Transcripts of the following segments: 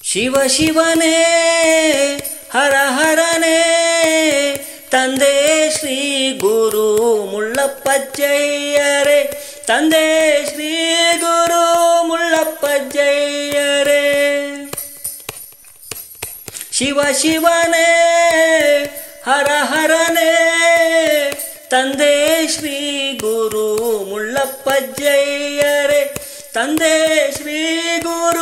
ಶಿವ ಶಿವನೇ ಹರ ಹರನೇ ತಂದೆ ಶ್ರೀ ಗುರು ಮುಳ್ಳಪ್ಪಜ್ಜಯ್ಯರೇ ತಂದೆ ಶ್ರೀ ಗುರು ಮುಳ್ಳಪ್ಪಜ್ಜಯ್ಯರೇ ಶಿವ ಶಿವನೇ ಹರ ಹರನೇ ತಂದೆ ಶ್ರೀ ಗುರು ಮುಳ್ಳಪ್ಪಜ್ಜಯ್ಯರೇ ತಂದೆ ಶ್ರೀ ಗುರು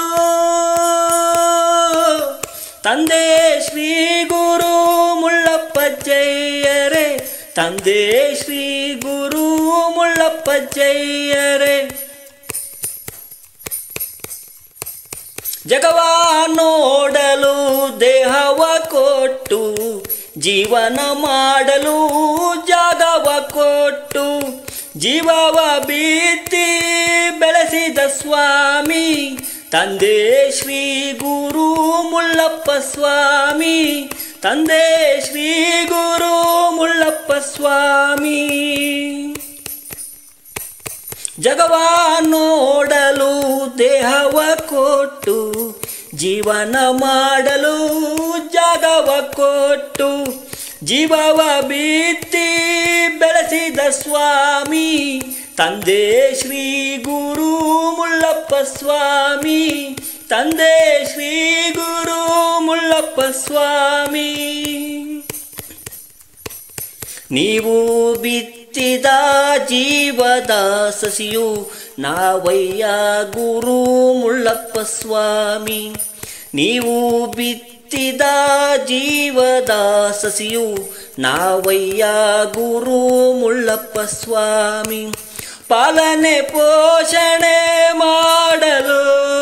ತಂದೆ ಶ್ರೀ ಗುರು ಮುಳ್ಳಪ್ಪಜ್ಜಯ್ಯರೇ ತಂದೆ ಶ್ರೀ ಗುರು ಮುಳ್ಳಪ್ಪಜ್ಜಯ್ಯರೇ ಜಗವ ನೋಡಲು ದೇಹವ ಕೊಟ್ಟು ಜೀವನ ಮಾಡಲು ಜಾಗವ ಕೊಟ್ಟು ಜೀವವ ಬೀತಿ ಬೆಳೆಸಿದ ಸ್ವಾಮಿ ತಂದೆ ಶ್ರೀ ಗುರು ಮುಳ್ಳಪ್ಪ ಸ್ವಾಮಿ ತಂದೆ ಶ್ರೀ ಗುರು ಮುಳ್ಳಪ್ಪ ಸ್ವಾಮಿ ಜಗವ ನೋಡಲು ದೇಹವ ಕೊಟ್ಟು ಜೀವನ ಮಾಡಲು ಜಾಗವ ಕೊಟ್ಟು ಜೀವವ ಬಿತ್ತಿ ಬೆಳೆಸಿದ ಸ್ವಾಮಿ ತಂದೆ ಶ್ರೀ ಗುರು ಮುಳ್ಳಪ್ಪ ಸ್ವಾಮಿ ತಂದೆ ಶ್ರೀ ಗುರು ಮುಳ್ಳಪ್ಪ ಸ್ವಾಮಿ ನೀವು ಬಿತ್ತಿದ ಜೀವದ ಸಸಿಯು ನಾವಯ್ಯ ಗುರು ಮುಳ್ಳಪ್ಪ ಸ್ವಾಮಿ ನೀವು ಬಿತ್ತಿದ ಜೀವದ ಸಸಿಯು ನಾವಯ್ಯ ಗುರು ಮುಳ್ಳಪ್ಪ ಸ್ವಾಮಿ ಪಾಲನೆ ಪೋಷಣೆ ಮಾಡಲು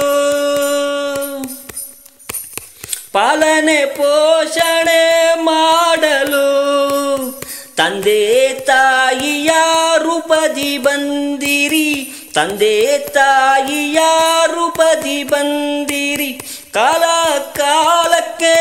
ಪಾಲನೆ ಪೋಷಣೆ ಮಾಡಲು ತಂದೆ ತಾಯಿಯ ರೂಪದಿ ಬಂದಿರಿ ತಂದೆ ತಾಯಿಯ ರೂಪದಿ ಬಂದಿರಿ ಕಾಲ ಕಾಲಕ್ಕೆ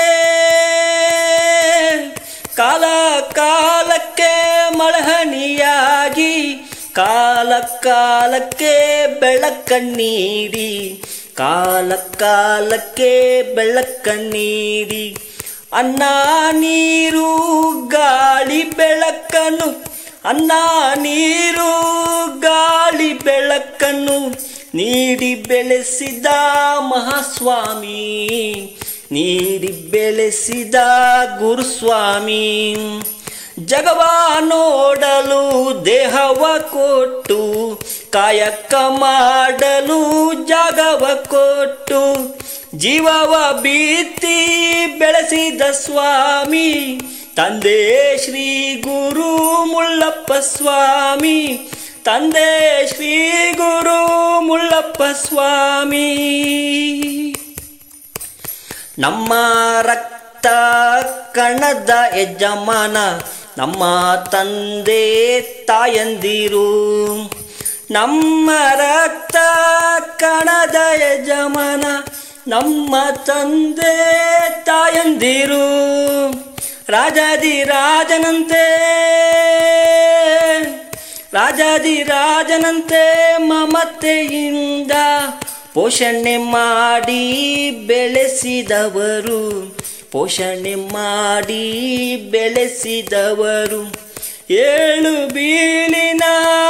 ಕಾಲ ಕಾಲಕ್ಕೆ ಮಳಹಣಿಯಾಗಿ ಕಾಲ ಕಾಲಕ್ಕೆ ಬೆಳಕ ನೀಡಿ ಕಾಲ ಕಾಲಕ್ಕೆ ಬೆಳಕ ನೀಡಿ ಅನ್ನ ನೀರು ಗಾಳಿ ಬೆಳಕನ್ನು ಅನ್ನ ನೀರು ಗಾಳಿ ಬೆಳಕನ್ನು ನೀಡಿ ಬೆಳೆಸಿದ ಮಹಾಸ್ವಾಮಿ ನೀಡಿ ಬೆಳೆಸಿದ ಗುರುಸ್ವಾಮಿ ಜಗವ ನೋಡಲು ದೇಹವ ಕೊಟ್ಟು ಕಾಯಕ ಮಾಡಲು ಜಾಗವ ಕೊಟ್ಟು ಜೀವವ ಬೀತಿ ಬೆಳೆಸಿದ ಸ್ವಾಮಿ ತಂದೆ ಶ್ರೀ ಗುರು ಮುಳ್ಳಪ್ಪ ಸ್ವಾಮಿ ತಂದೆ ಶ್ರೀ ಗುರು ಮುಳ್ಳಪ್ಪ ಸ್ವಾಮಿ ನಮ್ಮ ರಕ್ತ ಕಣದ ಯಜಮಾನ ನಮ್ಮ ತಂದೆ ತಾಯಂದಿರು ನಮ್ಮ ರಕ್ತ ಕಣದ ಯಜಮಾನ ನಮ್ಮ ತಂದೆ ತಾಯಂದಿರು ರಾಜಾದಿ ರಾಜನಂತೆ ರಾಜಾದಿ ರಾಜನಂತೆ ಮಮತೆಯಿಂದ ಪೋಷಣೆ ಮಾಡಿ ಬೆಳೆಸಿದವರು ಪೋಷಣೆ ಮಾಡಿ ಬೆಳೆಸಿದವರು ಏಳು ಬೀಳಿನ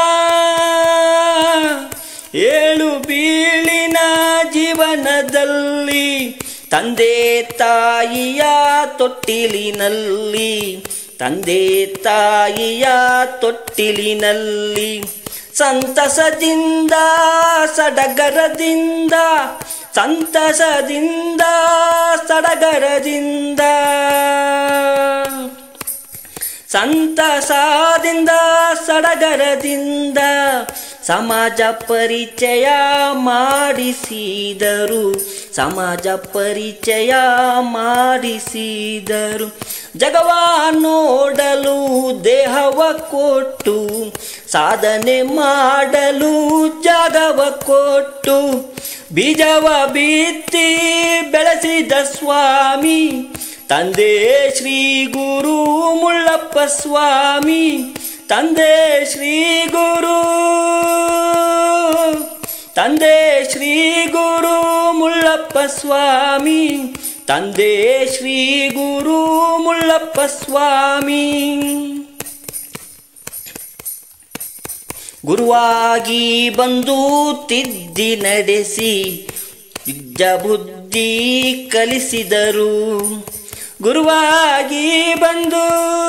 ಏಳು ಬೀಳಿನ ಜೀವನದಲ್ಲಿ ತಂದೆ ತಾಯಿಯ ತೊಟ್ಟಿಲಿನಲ್ಲಿ ತಂದೆ ತಾಯಿಯ ತೊಟ್ಟಿಲಿನಲ್ಲಿ ಸಂತಸದಿಂದ ಸಡಗರದಿಂದ ಸಂತಸದಿಂದ ಸಡಗರದಿಂದ ಸಂತಸದಿಂದ ಸಡಗರದಿಂದ ಸಮಾಜ ಪರಿಚಯ ಮಾಡಿಸಿದರು ಸಮಾಜ ಪರಿಚಯ ಮಾಡಿಸಿದರು ಜಗವ ನೋಡಲು ದೇಹವ ಕೊಟ್ಟು ಸಾಧನೆ ಮಾಡಲು ಜಾಗವ ಕೊಟ್ಟು ಬೀಜವ ಬಿತ್ತಿ ಬೆಳೆಸಿದ ಸ್ವಾಮಿ ತಂದೆ ಶ್ರೀ ಗುರು ಮುಳ್ಳಪ್ಪ ಸ್ವಾಮಿ ತಂದೆ ಶ್ರೀ ಗುರು ತಂದೆ ಶ್ರೀ ಗುರು ಮುಳ್ಳ ಮುಳ್ಳಪ್ಪ ಸ್ವಾಮಿ ತಂದೆ ಶ್ರೀ ಗುರು ಮುಳ್ಳಪ್ಪ ಸ್ವಾಮಿ ಗುರುವಾಗಿ ಬಂದು ತಿದ್ದಿ ನಡೆಸಿ ವಿದ್ಯ ಬುದ್ಧಿ ಕಲಿಸಿದರು ಗುರುವಾಗಿ ಬಂದು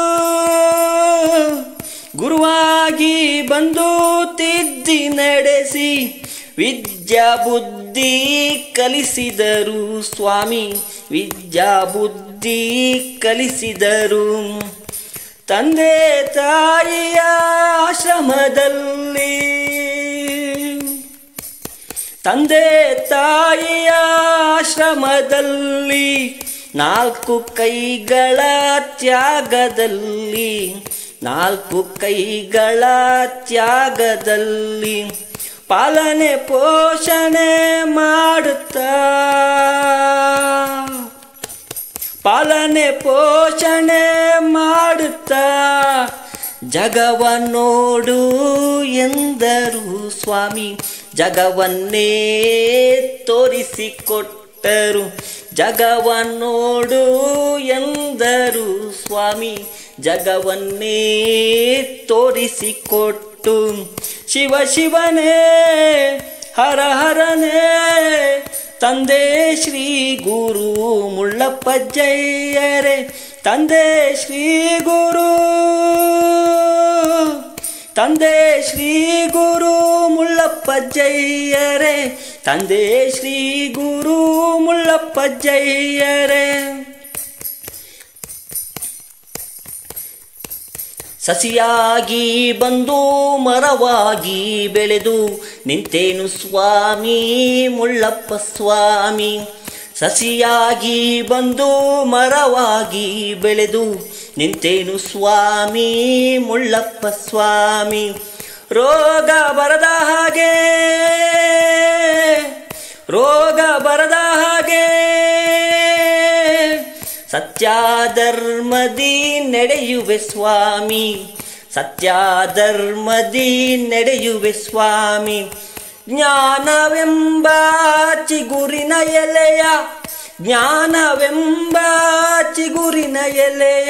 ಗುರುವಾಗಿ ಬಂದು ತಿದ್ದಿ ನಡೆಸಿ ವಿದ್ಯಾ ಬುದ್ಧಿ ಕಲಿಸಿದರು ಸ್ವಾಮಿ ವಿದ್ಯಾ ಬುದ್ಧಿ ಕಲಿಸಿದರು ತಂದೆ ತಾಯಿಯ ಆಶ್ರಮದಲ್ಲಿ ತಂದೆ ತಾಯಿಯ ಆಶ್ರಮದಲ್ಲಿ ನಾಲ್ಕು ಕೈಗಳ ತ್ಯಾಗದಲ್ಲಿ ನಾಲ್ಕು ಕೈಗಳ ತ್ಯಾಗದಲ್ಲಿ ಪಾಲನೆ ಪೋಷಣೆ ಮಾಡುತ್ತಾ ಪಾಲನೆ ಪೋಷಣೆ ಮಾಡುತ್ತಾ ಜಗವ ನೋಡು ಎಂದರು ಸ್ವಾಮಿ ಜಗವನ್ನೇ ತೋರಿಸಿಕೊಟ್ಟರು ಜಗವ ನೋಡು ಎಂದರು ಸ್ವಾಮಿ ಜಗವನ್ನೇ ತೋರಿಸಿಕೊಟ್ಟು ಶಿವ ಶಿವನೇ ಹರ ಹರನೇ ತಂದೆ ಶ್ರೀ ಗುರು ಮುಳ್ಳಪ್ಪ ಜಯ್ಯರೆ ತಂದೆ ಶ್ರೀ ಗುರು ತಂದೆ ಶ್ರೀ ಗುರು ಮುಳ್ಳಪ್ಪ ಜಯ್ಯರೆ ತಂದೆ ಶ್ರೀ ಗುರು ಮುಳ್ಳಪ್ಪ ಜಯ್ಯರೆ ಸಸಿಯಾಗಿ ಬಂದು ಮರವಾಗಿ ಬೆಳೆದು ನಿಂತೇನು ಸ್ವಾಮಿ ಮುಳ್ಳಪ್ಪ ಸ್ವಾಮಿ ಸಸಿಯಾಗಿ ಬಂದು ಮರವಾಗಿ ಬೆಳೆದು ನಿಂತೇನು ಸ್ವಾಮಿ ಮುಳ್ಳಪ್ಪ ಸ್ವಾಮಿ ರೋಗ ಬರದ ಹಾಗೆ ರೋಗ ಬರದ ಹಾಗೆ ಸತ್ಯ ಧರ್ಮದಿ ನಡೆಯುವೆ ಸ್ವಾಮಿ ಸತ್ಯ ಧರ್ಮದಿ ನಡೆಯುವೆ ಸ್ವಾಮಿ ಜ್ಞಾನವೆಂಬ ಚಿಗುರಿನ ಎಲೆಯ ಜ್ಞಾನವೆಂಬ ಚಿಗುರಿನ ಎಲೆಯ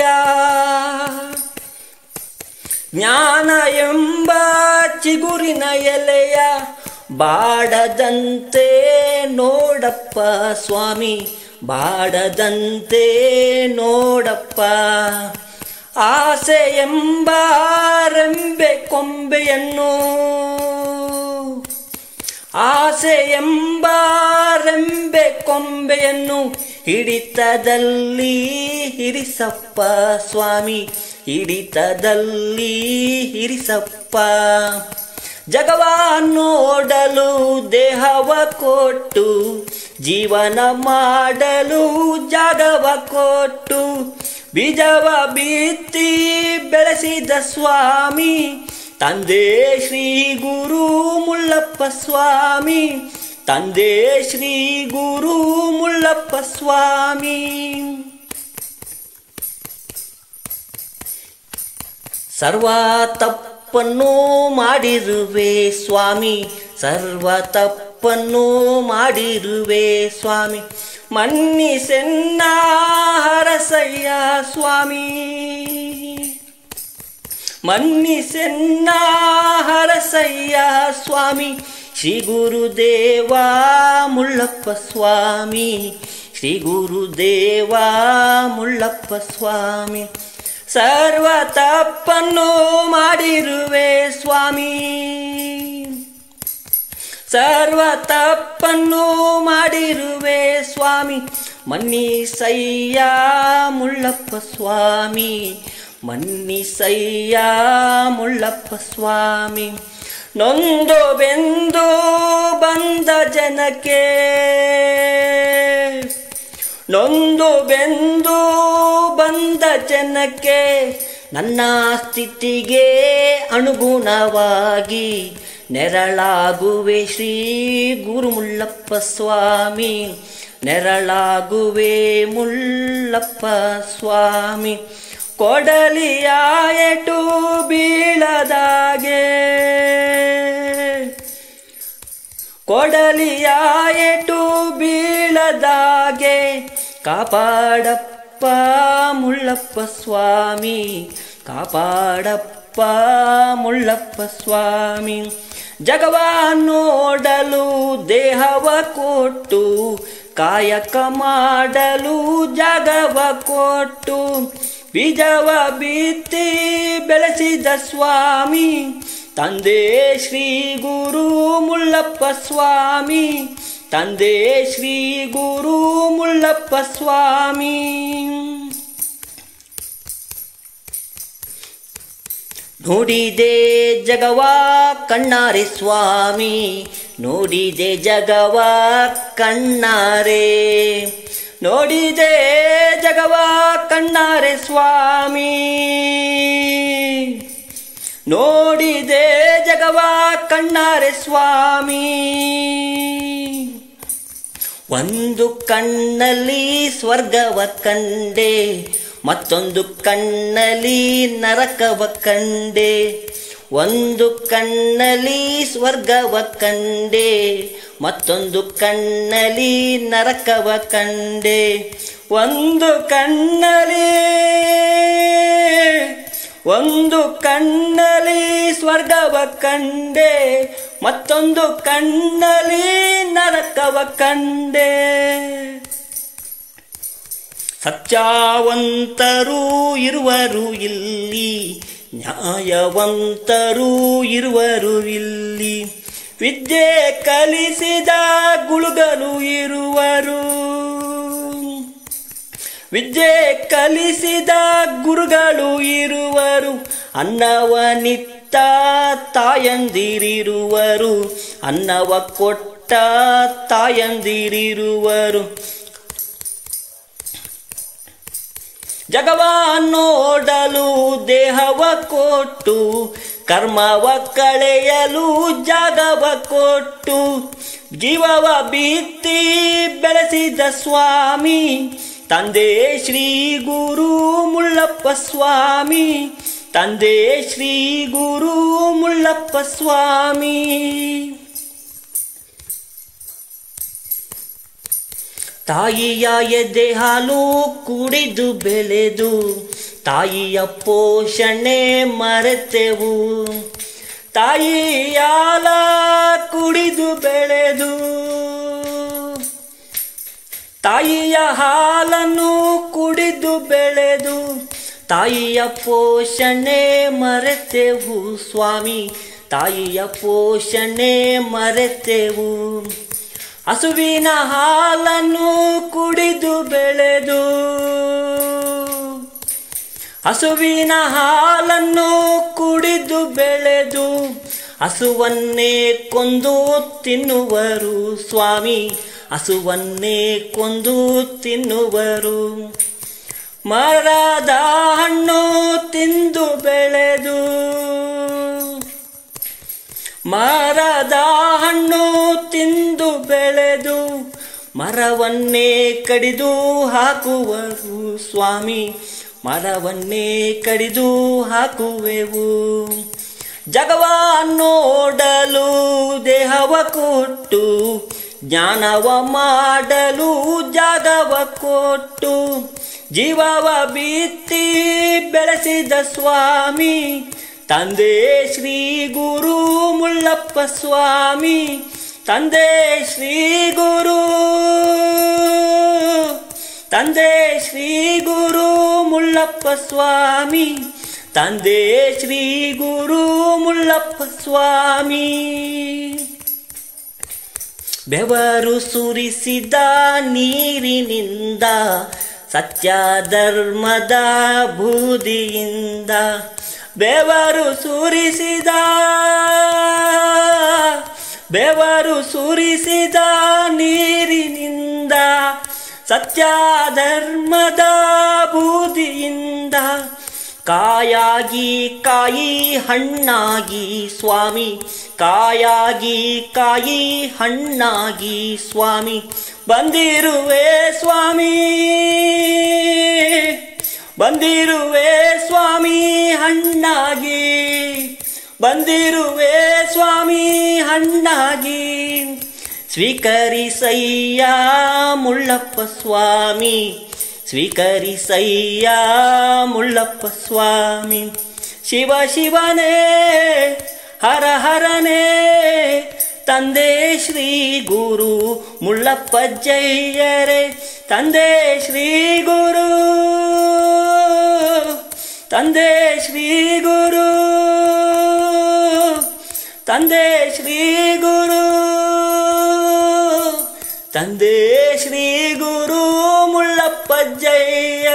ಜ್ಞಾನ ಎಂಬ ಚಿಗುರಿನ ಎಲೆಯ ಬಾಡದಂತೆ ನೋಡಪ್ಪ ಸ್ವಾಮಿ ಬಾಡದಂತೆ ನೋಡಪ್ಪ ಆಸೆ ಎಂಬ ರೆಂಬೆ ಕೊಂಬೆಯನ್ನು ಆಸೆ ಎಂಬ ರೆಂಬೆ ಕೊಂಬೆಯನ್ನು ಹಿಡಿತದಲ್ಲಿ ಹಿರಿಸಪ್ಪ ಸ್ವಾಮಿ ಹಿಡಿತದಲ್ಲಿ ಹಿರಿಸಪ್ಪ ಜಗವ ನೋಡಲು ದೇಹವ ಕೊಟ್ಟು ಜೀವನ ಮಾಡಲು ಜಾಗವ ಕೊಟ್ಟು ಬೀಜವ ಬಿತ್ತಿ ಬೆಳೆಸಿದ ಸ್ವಾಮಿ ತಂದೆ ಶ್ರೀ ಗುರು ಮುಳ್ಳಪ್ಪ ಸ್ವಾಮಿ ತಂದೆ ಶ್ರೀ ಗುರು ಮುಳ್ಳಪ್ಪ ಸ್ವಾಮಿ ಸರ್ವ ತಪ್ಪನ್ನು ಮಾಡಿರುವೆ ಸ್ವಾಮಿ ಸರ್ವ ತಪ್ಪನ್ನು ಮಾಡಿರುವೆ ಸ್ವಾಮಿ ಮನ್ನಿಸೆನ್ನ ಹರಸಯ್ಯ ಸ್ವಾಮಿ ಮನ್ನಿಸೆನ್ನ ಹರಸಯ್ಯ ಸ್ವಾಮಿ ಶ್ರೀ ಗುರುದೇವ ಮುಳ್ಳಪ್ಪ ಸ್ವಾಮಿ ಶ್ರೀ ಗುರುದೇವ ಮುಳ್ಳಪ್ಪ ಸ್ವಾಮಿ ಸರ್ವ ತಪ್ಪನ್ನು ಮಾಡಿರುವೆ ಸ್ವಾಮಿ ಸರ್ವ ತಪ್ಪನ್ನು ಮಾಡಿರುವೆ ಸ್ವಾಮಿ ಮನ್ನಿಸಯ್ಯ ಮುಳ್ಳಪ್ಪ ಸ್ವಾಮಿ ಮನ್ನಿಸಯ್ಯ ಮುಳ್ಳಪ್ಪ ಸ್ವಾಮಿ ನೊಂದು ಬೆಂದು ಬಂದ ಜನಕ್ಕೆ ನೊಂದು ಬೆಂದು ಬಂದ ಜನಕ್ಕೆ ನನ್ನ ಸ್ಥಿತಿಗೆ ಅನುಗುಣವಾಗಿ ನೆರಳಾಗುವೆ ಶ್ರೀ ಗುರುಮುಳ್ಳಪ್ಪ ಸ್ವಾಮಿ ನೆರಳಾಗುವೆ ಮುಳ್ಳಪ್ಪ ಸ್ವಾಮಿ ಕೊಡಲಿಯ ಎಟು ಬೀಳದಾಗೆ ಕೊಡಲಿಯ ಎಟು ಬೀಳ ಬೀಳದಾಗೆ ಕಾಪಾಡಪ್ಪ ಮುಳ್ಳಪ್ಪ ಸ್ವಾಮಿ ಕಾಪಾಡಪ್ಪ ಮುಳ್ಳಪ್ಪ ಸ್ವಾಮಿ ಜಗವ ನೋಡಲು ದೇಹವ ಕೊಟ್ಟು ಕಾಯಕ ಮಾಡಲು ಜಗವ ಕೊಟ್ಟು ಬೀಜವ ಬಿತ್ತಿ ಬೆಳೆಸಿದ ಸ್ವಾಮಿ ತಂದೆ ಶ್ರೀ ಗುರು ಮುಳ್ಳಪ್ಪ ಸ್ವಾಮಿ ತಂದೆ ಶ್ರೀ ಗುರು ಮುಳ್ಳಪ್ಪ ಸ್ವಾಮಿ ನೋಡಿದೆ ಜಗವ ಕಣ್ಣಾರೆ ಸ್ವಾಮಿ ನೋಡಿದೆ ಜಗವ ಕಣ್ಣಾರೆ ನೋಡಿದೆ ಜಗವ ಕಣ್ಣಾರೆ ಸ್ವಾಮಿ ನೋಡಿದೆ ಜಗವ ಕಣ್ಣಾರೆ ಸ್ವಾಮಿ ಒಂದು ಕಣ್ಣಲ್ಲಿ ಸ್ವರ್ಗವ ಕಂಡೆ ಮತ್ತೊಂದು ಕಣ್ಣಲ್ಲಿ ನರಕವ ಕಂಡೆ ಒಂದು ಕಣ್ಣಲ್ಲಿ ಸ್ವರ್ಗವ ಕಂಡೆ ಮತ್ತೊಂದು ಕಣ್ಣಲ್ಲಿ ನರಕವ ಕಂಡೆ ಒಂದು ಕಣ್ಣಲ್ಲಿ ಒಂದು ಕಣ್ಣಲ್ಲಿ ಸ್ವರ್ಗವ ಕಂಡೆ ಮತ್ತೊಂದು ಕಣ್ಣಲ್ಲಿ ನರಕವ ಕಂಡೆ ಸತ್ಯವಂತರೂ ಇರುವರು ಇಲ್ಲಿ ನ್ಯಾಯವಂತರೂ ಇರುವರು ಇಲ್ಲಿ ವಿದ್ಯೆ ಕಲಿಸಿದ ಗುಳುಗಲು ಇರುವರು ವಿದ್ಯೆ ಕಲಿಸಿದ ಗುರುಗಳು ಇರುವರು ಅನ್ನವನಿತ್ತ ತಾಯಂದಿರಿರುವರು ಅನ್ನವ ಕೊಟ್ಟ ತಾಯಂದಿರಿರುವರು ಜಗವ ನೋಡಲು ದೇಹವ ಕೊಟ್ಟು ಕರ್ಮವ ಕಳೆಯಲು ಜಾಗವ ಕೊಟ್ಟು ಜೀವವ ಬಿತ್ತಿ ಬೆಳೆಸಿದ ಸ್ವಾಮಿ ತಂದೆ ಶ್ರೀ ಗುರು ಮುಳ್ಳಪ್ಪ ಸ್ವಾಮಿ ತಂದೆ ಶ್ರೀ ಗುರು ಮುಳ್ಳಪ್ಪ ಸ್ವಾಮಿ ತಾಯಿಯ ಎದೆ ಹಾಲು ಕುಡಿದು ಬೆಳೆದು ತಾಯಿಯ ಪೋಷಣೆ ಮರೆತೆವು ತಾಯಿಯ ಹಾಲ ಕುಡಿದು ಬೆಳೆದು ತಾಯಿಯ ಹಾಲನ್ನು ಕುಡಿದು ಬೆಳೆದು ತಾಯಿಯ ಪೋಷಣೆ ಮರೆತೆವು ಸ್ವಾಮಿ ತಾಯಿಯ ಪೋಷಣೆ ಮರೆತೆವು ಹಸುವಿನ ಹಾಲನ್ನು ಕುಡಿದು ಬೆಳೆದು ಹಸುವಿನ ಹಾಲನ್ನು ಕುಡಿದು ಬೆಳೆದು ಹಸುವನ್ನೇ ಕೊಂದು ತಿನ್ನುವರು ಸ್ವಾಮಿ ಹಸುವನ್ನೇ ಕೊಂದು ತಿನ್ನುವರು ಮರದ ಹಣ್ಣು ತಿಂದು ಬೆಳೆದು ಮರದ ಹಣ್ಣು ತಿಂದು ಬೆಳೆದು ಮರವನ್ನೇ ಕಡಿದು ಹಾಕುವರು ಸ್ವಾಮಿ ಮರವನ್ನೇ ಕಡಿದು ಹಾಕುವೆವು ಜಗವ ನೋಡಲು ದೇಹವ ಕೊಟ್ಟು ಜ್ಞಾನವ ಮಾಡಲು ಜಾಗವ ಕೊಟ್ಟು ಜೀವವ ಬಿತ್ತಿ ಬೆಳೆಸಿದ ಸ್ವಾಮಿ ತಂದೆ ಶ್ರೀ ಗುರು ಮುಳ್ಳಪ್ಪ ಸ್ವಾಮಿ ತಂದೆ ಶ್ರೀ ಗುರು ತಂದೆ ಶ್ರೀ ಗುರು ಮುಳ್ಳಪ್ಪ ಸ್ವಾಮಿ ತಂದೆ ಶ್ರೀ ಗುರು ಮುಳ್ಳಪ್ಪ ಸ್ವಾಮಿ ಬೆವರು ಸುರಿಸಿದ ನೀರಿನಿಂದ ಸತ್ಯ ಧರ್ಮದ ಬೂದಿಯಿಂದ ಬೆವರು ಸುರಿಸಿದ ಬೆವರು ಸುರಿಸಿದ ನೀರಿನಿಂದ ಸತ್ಯ ಧರ್ಮದ ಬೂದಿಯಿಂದ ಕಾಯಾಗಿ ಕಾಯಿ ಹಣ್ಣಾಗಿ ಸ್ವಾಮಿ ಕಾಯಾಗಿ ಕಾಯಿ ಹಣ್ಣಾಗಿ ಸ್ವಾಮಿ ಬಂದಿರುವೆ ಸ್ವಾಮಿ ಬಂದಿರುವೆ ಸ್ವಾಮಿ ಹಣ್ಣಾಗಿ ಬಂದಿರುವೆ ಸ್ವಾಮಿ ಹಣ್ಣಾಗಿ ಸ್ವೀಕರಿಸಯ್ಯ ಮುಳ್ಳಪ್ಪ ಸ್ವಾಮಿ ಸ್ವೀಕರಿಸಯ್ಯ ಮುಳ್ಳಪ್ಪ ಸ್ವಾಮಿ ಶಿವ ಶಿವನೇ ಹರ ಹರನೇ ತಂದೆ ಶ್ರೀ ಗುರು ಮುಳ್ಳಪ್ಪ ಜಯ್ಯರೇ ತಂದೆ ಶ್ರೀ ಗುರು ತಂದೆ ಶ್ರೀ ಗುರು ತಂದೆ ಶ್ರೀ ಗುರು ತಂದೆ ಶ್ರೀ ಗುರು ಮುಳ್ಳಪ್ಪ ಜಯ್ಯ